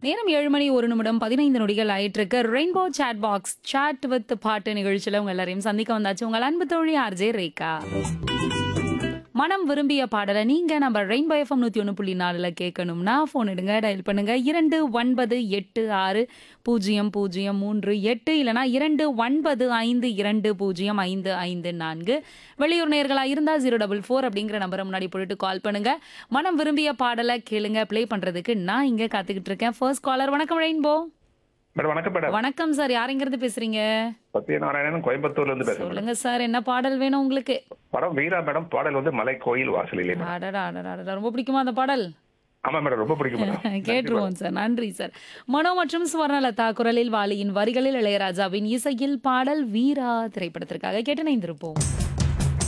நேரம் ஏழு மணி ஒரு நிமிடம் பதினைந்து நொடிகள் ஆயிட்டு இருக்கு rainbow chat box chat with பாட்டு நிகழ்ச்சியில உங்க எல்லாரையும் சந்திக்க வந்தாச்சு உங்கள் அன்பு தோழி ஆர்ஜே ரேகா மனம் விரும்பிய பாடலை நீங்க நம்ம ரெயின்போ எஃப்எம் நூத்தி ஒன்று புள்ளி நாலுல கேட்கணும்னா ஃபோன் எடுங்க டயல் பண்ணுங்க இரண்டு ஒன்பது எட்டு ஆறு பூஜ்ஜியம் பூஜ்ஜியம் மூன்று எட்டு இல்லனா இரண்டு ஒன்பது ஐந்து இரண்டு பூஜ்ஜியம் ஐந்து ஐந்து நான்கு வெளியூர் நேர்களா இருந்தா ஜீரோ டபுள் ஃபோர் அப்படிங்கிற நம்பரை முன்னாடி போட்டுட்டு கால் பண்ணுங்க மனம் விரும்பிய பாடலை கேளுங்க ப்ளே பண்றதுக்கு நான் இங்க காத்துக்கிட்டு இருக்கேன் ஃபர்ஸ்ட் காலர் வணக்கம் ரெயின்போ மேடம் வணக்கம் மேடம் வணக்கம் சார் யாருங்கிறது பேசுறீங்க சத்யநாராயணன் கோயம்புத்தூர்ல இருந்து பேசுறேன் மேடம். சொல்லுங்க சார் என்ன பாடல் வேணும் உங்களுக்கு படம் வீரா மேடம் பாடல் வந்து மலை கோயில் வாசலிலே மேடம். அடடா அடடா அடடா ரொம்ப பிடிக்குமா அந்த பாடல் ஆமா மேடம் ரொம்ப பிடிக்கும் மேடம் கேட்டுருவோம் சார் நன்றி சார் மனோ மற்றும் சுவர்ணலதா குரலில் வாலியின் வரிகளில் இளையராஜாவின் இசையில் பாடல் வீரா திரைப்படத்திற்காக கேட்டு இணைந்திருப்போம்